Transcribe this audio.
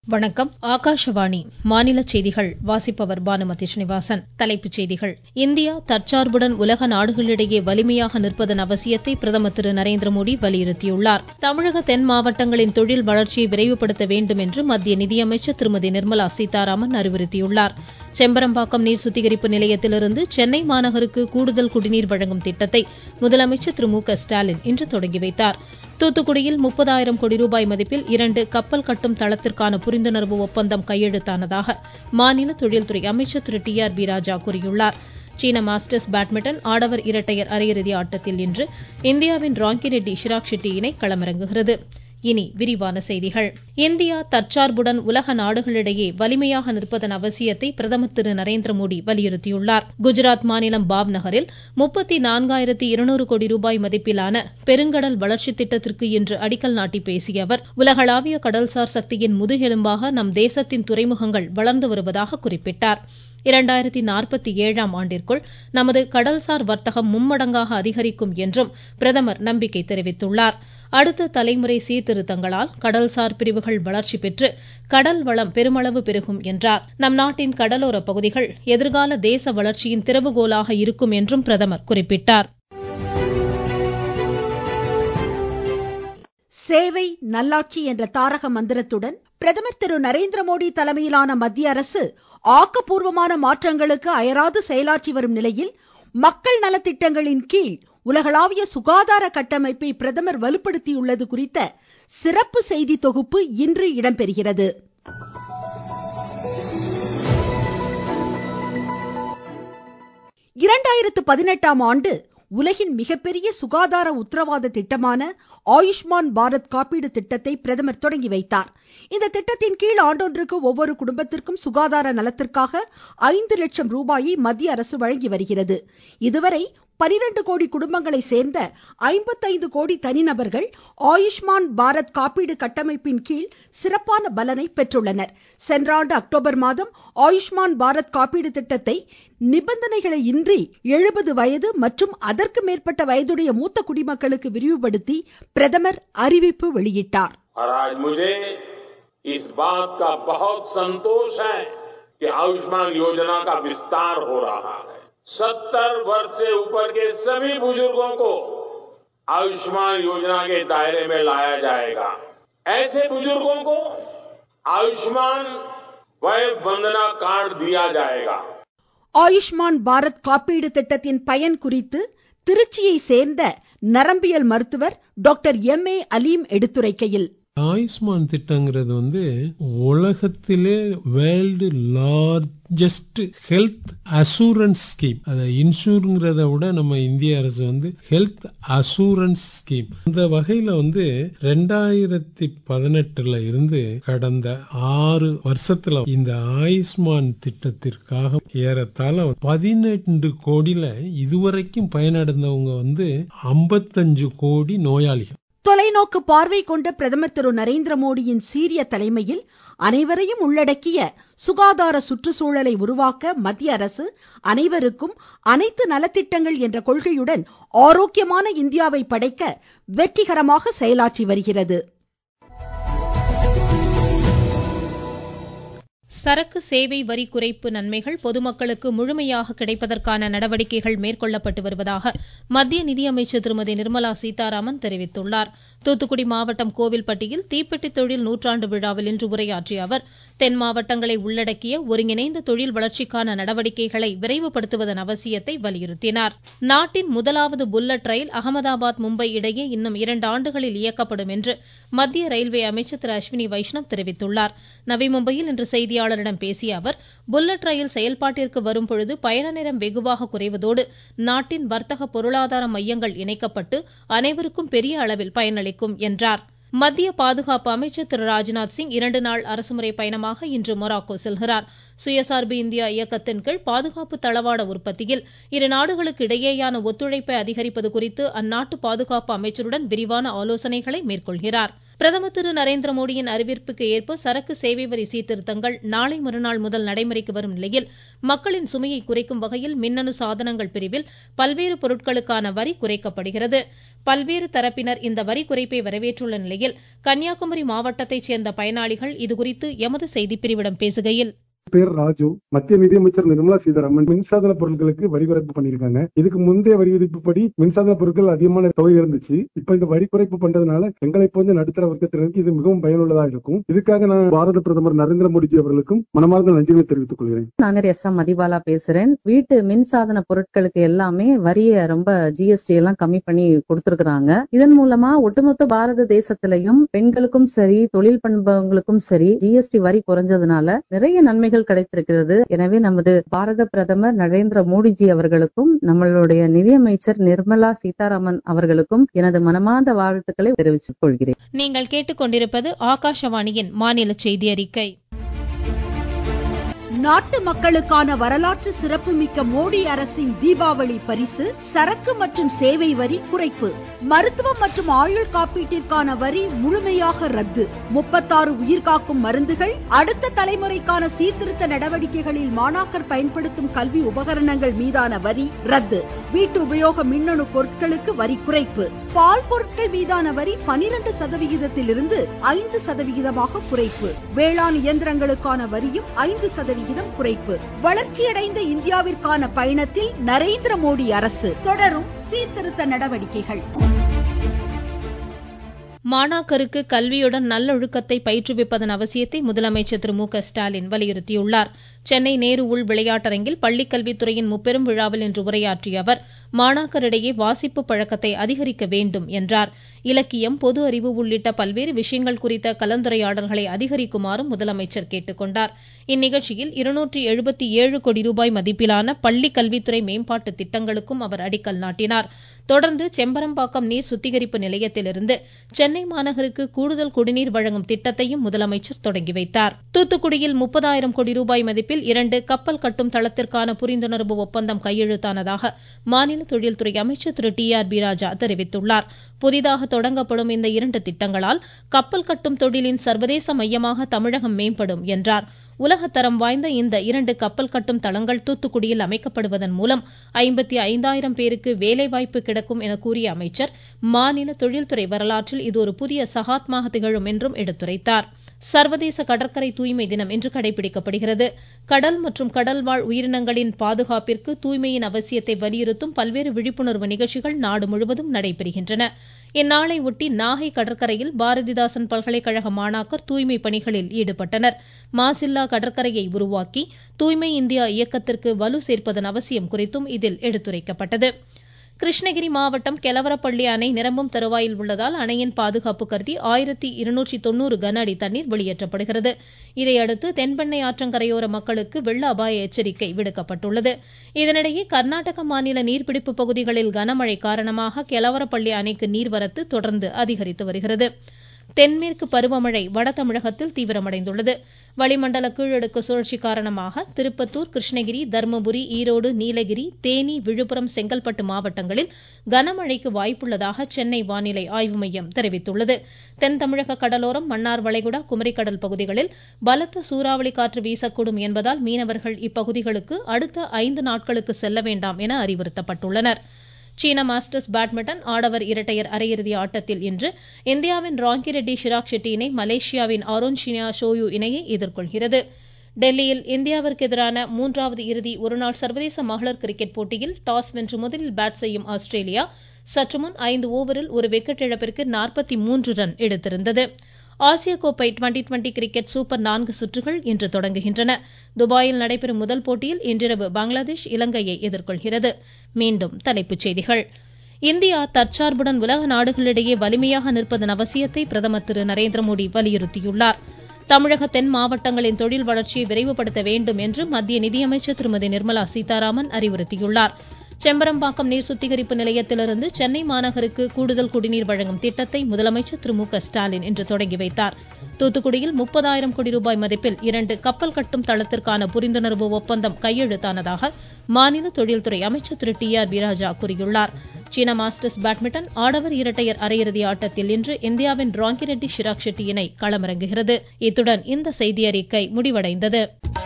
வணக்கம் ஆகாஷவாணி மாநில செய்திகள் வாசிப்பவர் பானுமதி ஸ்ரீனிவாசன் தலைப்புச் செய்திகள் இந்தியா தற்சார்புடன் உலக நாடுகளிடையே வலிமையாக நிற்பதன் அவசியத்தை பிரதமர் திரு நரேந்திர மோடி வலியுறுத்தியுள்ளார் தமிழக தென் மாவட்டங்களின் தொழில் வளர்ச்சியை விரைவுபடுத்த வேண்டும் என்று மத்திய நிதியமைச்சர் திருமதி நிர்மலா சீதாராமன் அறிவுறுத்தியுள்ளார் செம்பரம்பாக்கம் நீர் சுத்திகரிப்பு நிலையத்திலிருந்து சென்னை மாநகருக்கு கூடுதல் குடிநீர் வழங்கும் திட்டத்தை முதலமைச்சர் திரு மு க ஸ்டாலின் இன்று தொடங்கி வைத்தார் தூத்துக்குடியில் முப்பதாயிரம் கோடி ரூபாய் மதிப்பில் இரண்டு கப்பல் கட்டும் தளத்திற்கான புரிந்துணர்வு ஒப்பந்தம் கையெழுத்தானதாக மாநில தொழில்துறை அமைச்சர் திரு டி ஆர் பி ராஜா கூறியுள்ளார் சீன மாஸ்டர்ஸ் பேட்மிண்டன் ஆடவர் இரட்டையர் அரையிறுதி ஆட்டத்தில் இன்று இந்தியாவின் ராங்கி ரெட்டி ஷிராக் ஷெட்டி இணை களமிறங்குகிறது இனி விரிவான செய்திகள் இந்தியா தற்சார்புடன் உலக நாடுகளிடையே வலிமையாக நிற்பதன் அவசியத்தை பிரதமர் திரு நரேந்திர மோடி வலியுறுத்தியுள்ளார் குஜராத் மாநிலம் பாவ் நகரில் முப்பத்தி நான்காயிரத்தி இருநூறு கோடி ரூபாய் மதிப்பிலான பெருங்கடல் வளர்ச்சி திட்டத்திற்கு இன்று அடிக்கல் நாட்டி பேசிய அவர் உலகளாவிய கடல்சார் சக்தியின் முதுகெலும்பாக நம் தேசத்தின் துறைமுகங்கள் வளர்ந்து வருவதாக குறிப்பிட்டார் இரண்டாயிரத்தி நாற்பத்தி ஏழாம் ஆண்டிற்குள் நமது கடல்சார் வர்த்தகம் மும்மடங்காக அதிகரிக்கும் என்றும் பிரதமர் நம்பிக்கை தெரிவித்துள்ளார் அடுத்த தலைமுறை சீர்திருத்தங்களால் கடல்சார் பிரிவுகள் வளர்ச்சி பெற்று கடல் வளம் பெருமளவு பெருகும் என்றார் நம் நாட்டின் கடலோர பகுதிகள் எதிர்கால தேச வளர்ச்சியின் திறவுகோலாக இருக்கும் என்றும் பிரதமர் குறிப்பிட்டார் சேவை நல்லாட்சி என்ற தாரக மந்திரத்துடன் பிரதமர் திரு நரேந்திர மோடி தலைமையிலான மத்திய அரசு ஆக்கப்பூர்வமான மாற்றங்களுக்கு அயராது செயலாற்றி வரும் நிலையில் மக்கள் நலத்திட்டங்களின் கீழ் உலகளாவிய சுகாதார கட்டமைப்பை பிரதமர் வலுப்படுத்தியுள்ளது குறித்த சிறப்பு செய்தி தொகுப்பு இன்று இடம்பெறுகிறது இரண்டாயிரத்து பதினெட்டாம் ஆண்டு உலகின் மிகப்பெரிய சுகாதார உத்தரவாத திட்டமான ஆயுஷ்மான் பாரத் காப்பீடு திட்டத்தை பிரதமர் தொடங்கி வைத்தார் இந்த திட்டத்தின் கீழ் ஆண்டொன்றுக்கு ஒவ்வொரு குடும்பத்திற்கும் சுகாதார நலத்திற்காக ஐந்து லட்சம் ரூபாயை மத்திய அரசு வழங்கி வருகிறது இதுவரை பனிரெண்டு கோடி குடும்பங்களை சேர்ந்த ஐம்பத்தைந்து கோடி தனிநபர்கள் ஆயுஷ்மான் பாரத் காப்பீடு கட்டமைப்பின் கீழ் சிறப்பான பலனை பெற்றுள்ளனர் சென்ற ஆண்டு அக்டோபர் மாதம் ஆயுஷ்மான் பாரத் காப்பீடு திட்டத்தை நிபந்தனைகளை இன்றி எழுபது வயது மற்றும் அதற்கு மேற்பட்ட வயதுடைய மூத்த குடிமக்களுக்கு விரிவுபடுத்தி பிரதமர் அறிவிப்பு வெளியிட்டார் और आज मुझे इस बात का बहुत संतोष है कि आयुष्मान योजना का विस्तार हो रहा है सत्तर वर्ष से ऊपर के सभी बुजुर्गों को आयुष्मान योजना के दायरे में लाया जाएगा ऐसे बुजुर्गों को आयुष्मान वय वंदना कार्ड दिया जाएगा ஆயுஷ்மான் பாரத் காப்பீடு திட்டத்தின் பயன் குறித்து திருச்சியை சேர்ந்த நரம்பியல் மருத்துவர் டாக்டர் எம் ஏ அலீம் எடுத்துரைக்கையில் ஆயுஷ்மான் திட்டங்கிறது வந்து உலகத்திலே world largest health assurance scheme அதை இன்சூருங்கிறத விட நம்ம இந்திய அரசு வந்து ஹெல்த் அசூரன்ஸ் ஸ்கீம் இந்த வகையில வந்து ரெண்டாயிரத்தி பதினெட்டுல இருந்து கடந்த ஆறு வருஷத்துல இந்த ஆயுஷ்மான் திட்டத்திற்காக ஏறத்தாழ பதினெண்டு கோடியில இதுவரைக்கும் பயனடைந்தவங்க வந்து ஐம்பத்தஞ்சு கோடி நோயாளிகள் தொலைநோக்கு பார்வை கொண்ட பிரதமர் திரு நரேந்திர மோடியின் சீரிய தலைமையில் அனைவரையும் உள்ளடக்கிய சுகாதார சுற்றுச்சூழலை உருவாக்க மத்திய அரசு அனைவருக்கும் அனைத்து நலத்திட்டங்கள் என்ற கொள்கையுடன் ஆரோக்கியமான இந்தியாவை படைக்க வெற்றிகரமாக செயலாற்றி வருகிறது சரக்கு சேவை வரி குறைப்பு நன்மைகள் பொதுமக்களுக்கு முழுமையாக கிடைப்பதற்கான நடவடிக்கைகள் மேற்கொள்ளப்பட்டு வருவதாக மத்திய நிதியமைச்சர் திருமதி நிர்மலா சீதாராமன் தெரிவித்துள்ளார் தூத்துக்குடி மாவட்டம் கோவில்பட்டியில் தீப்பெட்டி தொழில் நூற்றாண்டு விழாவில் இன்று உரையாற்றிய அவர் தென் மாவட்டங்களை உள்ளடக்கிய ஒருங்கிணைந்த தொழில் வளர்ச்சிக்கான நடவடிக்கைகளை விரைவுபடுத்துவதன் அவசியத்தை வலியுறுத்தினார் நாட்டின் முதலாவது புல்லட் ரயில் அகமதாபாத் மும்பை இடையே இன்னும் இரண்டு ஆண்டுகளில் இயக்கப்படும் என்று மத்திய ரயில்வே அமைச்சர் திரு அஸ்வினி வைஷ்ணவ் தெரிவித்துள்ளார் நவி மும்பையில் இன்று செய்தியாளரிடம் பேசிய அவர் புல்லட் ரயில் செயல்பாட்டிற்கு வரும் பொழுது பயண நேரம் வெகுவாக குறைவதோடு நாட்டின் வர்த்தக பொருளாதார மையங்கள் இணைக்கப்பட்டு அனைவருக்கும் பெரிய அளவில் பயனளிக்கும் என்றார் மத்திய பாதுகாப்பு அமைச்சர் திரு ராஜ்நாத் சிங் இரண்டு நாள் அரசுமுறை பயணமாக இன்று மொராக்கோ செல்கிறார் சுயசார்பு இந்தியா இயக்கத்தின் கீழ் பாதுகாப்பு தளவாட உற்பத்தியில் இரு நாடுகளுக்கு இடையேயான ஒத்துழைப்பை அதிகரிப்பது குறித்து அந்நாட்டு பாதுகாப்பு அமைச்சருடன் விரிவான ஆலோசனைகளை மேற்கொள்கிறார் பிரதமர் திரு நரேந்திர மோடியின் அறிவிப்புக்கு ஏற்ப சரக்கு சேவை வரி சீர்திருத்தங்கள் நாளை மறுநாள் முதல் நடைமுறைக்கு வரும் நிலையில் மக்களின் சுமையை குறைக்கும் வகையில் மின்னணு சாதனங்கள் பிரிவில் பல்வேறு பொருட்களுக்கான வரி குறைக்கப்படுகிறது பல்வேறு தரப்பினர் இந்த வரி குறைப்பை வரவேற்றுள்ள நிலையில் கன்னியாகுமரி மாவட்டத்தைச் சேர்ந்த பயனாளிகள் இதுகுறித்து எமது செய்திப்பிரிவிடம் பேசுகையில் பேர் ராஜு மத்திய நிதியமைச்சர் நிர்மலா சீதாராமன் மின்சாதன பொருட்களுக்கு வரி குறைப்பு பண்ணிருக்காங்க இதுக்கு முந்தைய வரி விதிப்புப்படி மின்சாதன பொருட்கள் அதிகமான தொகை இருந்துச்சு இப்ப இந்த வரி குறைப்பு பண்றதுனால எங்களை போன்ற நடுத்தர வர்க்கத்தினருக்கு இது மிகவும் பயனுள்ளதா இருக்கும் இதுக்காக நான் பாரத பிரதமர் நரேந்திர மோடிஜி அவர்களுக்கும் மனமார்ந்த நன்றியை தெரிவித்துக் கொள்கிறேன் நாங்க எஸ் எம் மதிபாலா பேசுறேன் வீட்டு மின்சாதன பொருட்களுக்கு எல்லாமே வரிய ரொம்ப ஜிஎஸ்டி எல்லாம் கம்மி பண்ணி கொடுத்திருக்கிறாங்க இதன் மூலமா ஒட்டுமொத்த பாரத தேசத்திலையும் பெண்களுக்கும் சரி தொழில் பண்பவங்களுக்கும் சரி ஜிஎஸ்டி வரி குறைஞ்சதுனால நிறைய நன்மைகள் கிடைத்திருக்கிறது எனவே நமது பாரத பிரதமர் நரேந்திர மோடிஜி அவர்களுக்கும் நம்மளுடைய நிதியமைச்சர் நிர்மலா சீதாராமன் அவர்களுக்கும் எனது மனமார்ந்த வாழ்த்துக்களை தெரிவித்துக் கொள்கிறேன் நீங்கள் கேட்டுக்கொண்டிருப்பது ஆகாஷவாணியின் மாநில செய்தி அறிக்கை நாட்டு மக்களுக்கான வரலாற்று சிறப்புமிக்க மோடி அரசின் தீபாவளி பரிசு சரக்கு மற்றும் சேவை வரி குறைப்பு மருத்துவம் மற்றும் ஆயுள் காப்பீட்டிற்கான வரி முழுமையாக ரத்து முப்பத்தாறு உயிர்காக்கும் மருந்துகள் அடுத்த தலைமுறைக்கான சீர்திருத்த நடவடிக்கைகளில் மாணாக்கர் பயன்படுத்தும் கல்வி உபகரணங்கள் மீதான வரி ரத்து வீட்டு உபயோக மின்னணு பொருட்களுக்கு வரி குறைப்பு பால் பொருட்கள் மீதான வரி பனிரெண்டு சதவிகிதத்திலிருந்து ஐந்து சதவிகிதமாக குறைப்பு வேளாண் இயந்திரங்களுக்கான வரியும் ஐந்து சதவிகிதம் குறைப்பு வளர்ச்சியடைந்த இந்தியாவிற்கான பயணத்தில் நரேந்திர மோடி அரசு தொடரும் சீர்திருத்த நடவடிக்கைகள் மாணாக்கருக்கு கல்வியுடன் நல்லொழுக்கத்தை பயிற்றுவிப்பதன் அவசியத்தை முதலமைச்சர் திரு மு க ஸ்டாலின் வலியுறுத்தியுள்ளார் சென்னை நேரு உள் விளையாட்டரங்கில் பள்ளிக்கல்வித்துறையின் முப்பெரும் விழாவில் இன்று உரையாற்றிய அவர் மாணாக்கரிடையே வாசிப்பு பழக்கத்தை அதிகரிக்க வேண்டும் என்றார் இலக்கியம் பொது அறிவு உள்ளிட்ட பல்வேறு விஷயங்கள் குறித்த கலந்துரையாடல்களை அதிகரிக்குமாறும் முதலமைச்சர் கேட்டுக் கொண்டார் இந்நிகழ்ச்சியில் இருநூற்றி எழுபத்தி ஏழு கோடி ரூபாய் மதிப்பிலான பள்ளி கல்வித்துறை மேம்பாட்டு திட்டங்களுக்கும் அவர் அடிக்கல் நாட்டினார் தொடர்ந்து செம்பரம்பாக்கம் நீர் சுத்திகரிப்பு நிலையத்திலிருந்து சென்னை மாநகருக்கு கூடுதல் குடிநீர் வழங்கும் திட்டத்தையும் முதலமைச்சர் தொடங்கி வைத்தார் தூத்துக்குடியில் முப்பதாயிரம் கோடி ரூபாய் மதிப்பில் இரண்டு கப்பல் கட்டும் தளத்திற்கான புரிந்துணர்வு ஒப்பந்தம் கையெழுத்தானதாக மாநில தொழில்துறை அமைச்சர் திரு டி ஆர் பி ராஜா தெரிவித்துள்ளார் புதிதாக தொடங்கப்படும் இந்த இரண்டு திட்டங்களால் கப்பல் கட்டும் தொழிலின் சர்வதேச மையமாக தமிழகம் மேம்படும் என்றார் உலகத்தரம் வாய்ந்த இந்த இரண்டு கப்பல் கட்டும் தளங்கள் தூத்துக்குடியில் அமைக்கப்படுவதன் மூலம் ஐம்பத்தி ஐந்தாயிரம் பேருக்கு வேலைவாய்ப்பு கிடைக்கும் என கூறிய அமைச்சர் மாநில தொழில்துறை வரலாற்றில் இது ஒரு புதிய சகாத்மாக திகழும் என்றும் எடுத்துரைத்தார் சர்வதேச கடற்கரை தூய்மை தினம் இன்று கடைபிடிக்கப்படுகிறது கடல் மற்றும் கடல்வாழ் உயிரினங்களின் பாதுகாப்பிற்கு தூய்மையின் அவசியத்தை வலியுறுத்தும் பல்வேறு விழிப்புணர்வு நிகழ்ச்சிகள் நாடு முழுவதும் நடைபெறுகின்றன இந்நாளை ஒட்டி நாகை கடற்கரையில் பாரதிதாசன் பல்கலைக்கழக மாணாக்கர் தூய்மை பணிகளில் ஈடுபட்டனர் மாசில்லா கடற்கரையை உருவாக்கி தூய்மை இந்தியா இயக்கத்திற்கு வலு சேர்ப்பதன் அவசியம் குறித்தும் இதில் எடுத்துரைக்கப்பட்டது கிருஷ்ணகிரி மாவட்டம் கெலவரப்பள்ளி அணை நிரம்பும் தருவாயில் உள்ளதால் அணையின் பாதுகாப்பு கருதி ஆயிரத்தி இருநூற்றி தொண்ணூறு கன அடி தண்ணீர் வெளியேற்றப்படுகிறது இதையடுத்து தென்பெண்ணை ஆற்றங்கரையோர மக்களுக்கு வெள்ள அபாய எச்சரிக்கை விடுக்கப்பட்டுள்ளது இதனிடையே கர்நாடக மாநில நீர்பிடிப்பு பகுதிகளில் கனமழை காரணமாக கெலவரப்பள்ளி அணைக்கு நீர்வரத்து தொடர்ந்து அதிகரித்து வருகிறது தென்மேற்கு பருவமழை வட தமிழகத்தில் தீவிரமடைந்துள்ளது வளிமண்டல கீழடுக்கு சுழற்சி காரணமாக திருப்பத்தூர் கிருஷ்ணகிரி தர்மபுரி ஈரோடு நீலகிரி தேனி விழுப்புரம் செங்கல்பட்டு மாவட்டங்களில் கனமழைக்கு வாய்ப்புள்ளதாக சென்னை வானிலை ஆய்வு மையம் தெரிவித்துள்ளது தென் தமிழக கடலோரம் மன்னார் வளைகுடா குமரிக்கடல் பகுதிகளில் பலத்த சூறாவளி காற்று வீசக்கூடும் என்பதால் மீனவர்கள் இப்பகுதிகளுக்கு அடுத்த ஐந்து நாட்களுக்கு செல்ல வேண்டாம் என அறிவுறுத்தப்பட்டுள்ளனா் சீன மாஸ்டர்ஸ் பேட்மிண்டன் ஆடவர் இரட்டையர் அரையிறுதி ஆட்டத்தில் இன்று இந்தியாவின் ராங்கி ரெட்டி ஷிராக் ஷெட்டி இணை மலேசியாவின் ஆரோன்ஷினியா ஷோயு இணையை எதிர்கொள்கிறது டெல்லியில் இந்தியாவிற்கு எதிரான மூன்றாவது இறுதி ஒருநாள் சர்வதேச மகளிர் கிரிக்கெட் போட்டியில் டாஸ் வென்று முதலில் பேட் செய்யும் ஆஸ்திரேலியா சற்று முன் ஐந்து ஓவரில் ஒரு விக்கெட் இழப்பிற்கு நாற்பத்தி மூன்று ரன் எடுத்திருந்தது ஆசிய கோப்பை டுவெண்டி டுவெண்டி கிரிக்கெட் சூப்பர் நான்கு சுற்றுகள் இன்று தொடங்குகின்றன துபாயில் நடைபெறும் முதல் போட்டியில் இன்றிரவு பங்களாதேஷ் இலங்கையை எதிர்கொள்கிறது மீண்டும் தலைப்புச் செய்திகள் இந்தியா தற்சார்புடன் உலக நாடுகளிடையே வலிமையாக நிற்பதன் அவசியத்தை பிரதமர் திரு நரேந்திர மோடி வலியுறுத்தியுள்ளார் தமிழக தென் மாவட்டங்களின் தொழில் வளர்ச்சியை விரைவுபடுத்த வேண்டும் என்று மத்திய நிதியமைச்சர் திருமதி நிர்மலா சீதாராமன் அறிவுறுத்தியுள்ளார் செம்பரம்பாக்கம் நீர் சுத்திகரிப்பு நிலையத்திலிருந்து சென்னை மாநகருக்கு கூடுதல் குடிநீர் வழங்கும் திட்டத்தை முதலமைச்சர் திரு மு க ஸ்டாலின் இன்று தொடங்கி வைத்தார் தூத்துக்குடியில் முப்பதாயிரம் கோடி ரூபாய் மதிப்பில் இரண்டு கப்பல் கட்டும் தளத்திற்கான புரிந்துணர்வு ஒப்பந்தம் கையெழுத்தானதாக மாநில தொழில்துறை அமைச்சர் திரு டி ஆர் வீராஜா கூறியுள்ளார் சீன மாஸ்டர்ஸ் பேட்மிண்டன் ஆடவர் இரட்டையர் அரையிறுதி ஆட்டத்தில் இன்று இந்தியாவின் ராங்கிரெட்டி ஷிராக் ஷெட்டி இணை களமிறங்குகிறது இத்துடன் இந்த செய்தியறிக்கை முடிவடைந்தது